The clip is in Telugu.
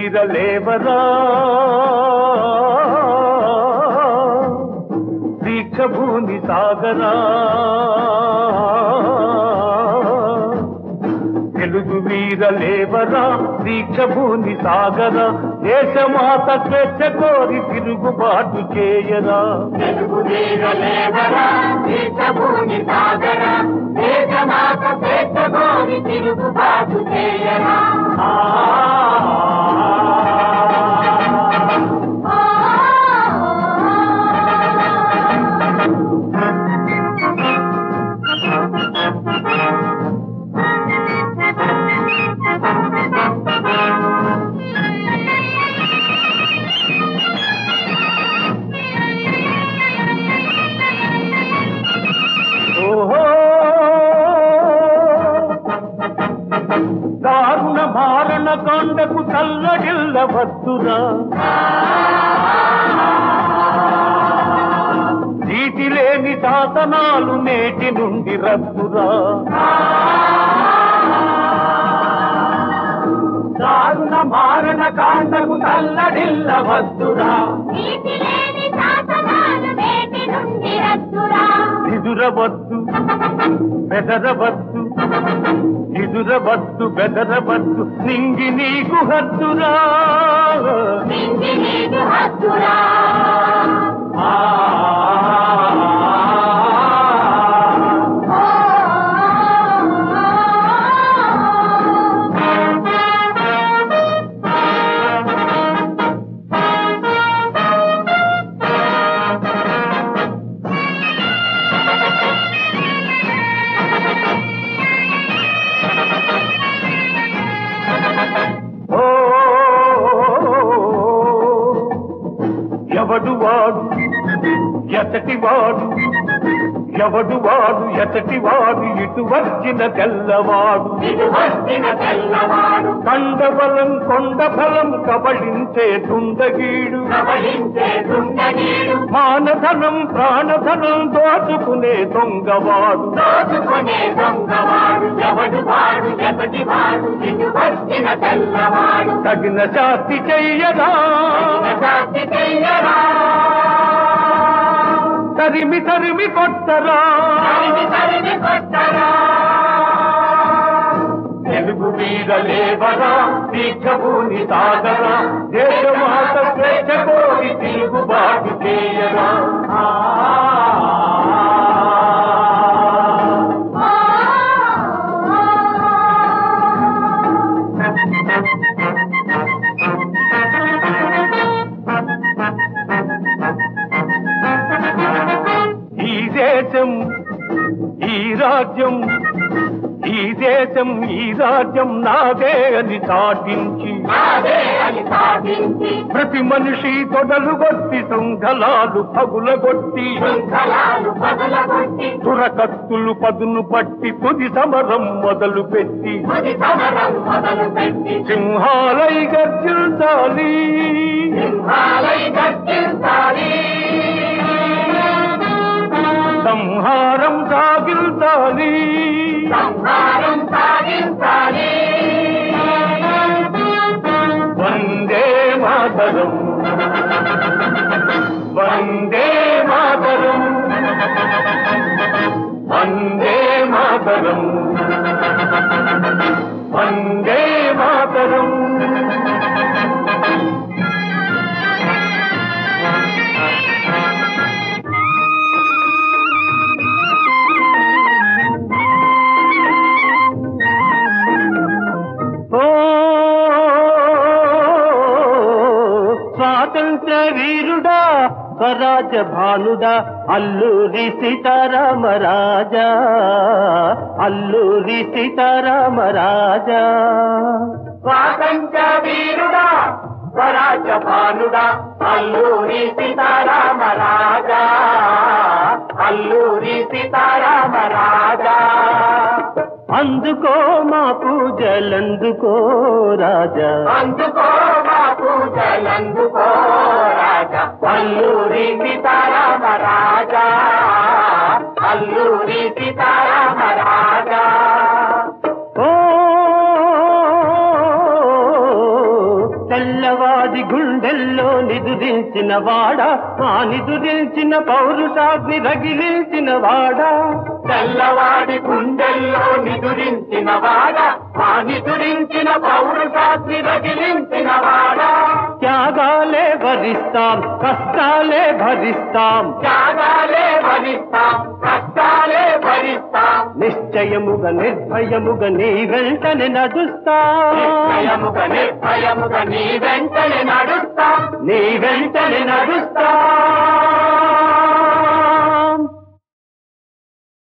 వీరలేవరా దీక్షభూమి సాగరా తెలుగు వీరలేవరా దీక్షభూమి సాగరా దేశమాత స్వేచ్ఛ కోరి తిరుగుబాటు చేయరా తెలుగు వీరలేవరా దేశభూమి సాగర దేశమాత స్వేచ్ఛ కోరి తిరుగుబాటు చేయరా ఓహో దారుణ మారణ కాండకు తల్లడిల్ల వద్దురా నీటి లేని శాసనాలు నేటి నుండి రద్దురా దారుణ మారణ కాండకు తల్లడిల్ల వద్దురా నీతి లేని శాసనాలు నేటి నుండి రద్దురా ఎదురవద్దు బెదరవద్దు ఎదురవద్దు బెదరవద్దు నింగి నీకు హద్దురా నింగి నీకు హద్దురా ఆ. ఓ ఎవడు వాడు ఎతటి వాడు ఎవడు వాడు ఎతటి వాడు ఇటు వచ్చిన తెల్లవాడు ఇటు వచ్చిన తెల్లవాడు కండబలం కొండ బలం కబళించే దుండగీడు ప్రవహించే దుండనీడు మానధనం ప్రాణధనం దోచుకునే దొంగవాడు దోచుకునే దొంగవాడు ఎవడు వాడు ఎప్పటి వాడు ఇటు వచ్చిన తెల్లవాడు తగిన శాస్తి చెయ్యరా శాస్తి చెయ్యరా తరిమి తరిమి కొట్టరా తరిమి తరిమి కొట్టరా తెలుగు మీద లేవరా దీక్షభూని సాగరా దేశమాత స్వేచ్ఛ కోరి తిరుగుబాటు చేయరా ఆ. ఈ దేశం ఈ రాజ్యం ఈ దేశం ఈ రాజ్యం నాదే అని సాధించి నాదే అని సాధించి ప్రతి మనిషి తొడలు కొట్టి శృంఖలాలు పగులగొట్టి శృంఖలాలు పగలగొట్టి తురకత్తులు పదును పట్టి తుది సమరం మొదలు పెట్టి తుది సమరం మొదలు పెట్టి సింహాలై గర్జించాలి సింహాలై గర్జించాలి సంహారం సాగించాలి సంహారం సాగించాలి వందే మాతరం వందే మాతరం వందే మాతరం వందే మాతరం ఓ స్వాతంత్ర వీరుడా స్వరాజ భానుడా అల్లూరి సీతారామ రాజా అల్లూరి సీతారామ రాజా స్వాతంత్ర వీరుడా స్వరాజ భానుడా అల్లూరి సీతారామ రాజా అల్లూరి సీతారామ రాజా అందుకో మా పూజలందుకో రాజా అందుకో మా పూజలందుకో రాజా అల్లూరి సీతారామ రాజా అల్లూరి సీతారామ రాజా ఓ తెల్లవాడి గుండెల్లో నిదురించిన వాడా ఆ నిదురించిన పౌరుషాగ్ని రగిలించిన వాడా తెల్లవాడి గుండెల్లో నిదురించిన వాడ ఆ నిదురించిన పౌరుషాస్త్రి రగిలించిన వాడ త్యాగాలే భరిస్తాం కష్టాలే భరిస్తాం త్యాగాలే భరిస్తాం కష్టాలే భరిస్తాం నిశ్చయముగా నిర్భయముగా నీ వెంటనే నడుస్తాం నిశ్చయముగా నిర్భయముగా నీ వెంటనే నడుస్తాం నీ వెంటనే నడుస్తాం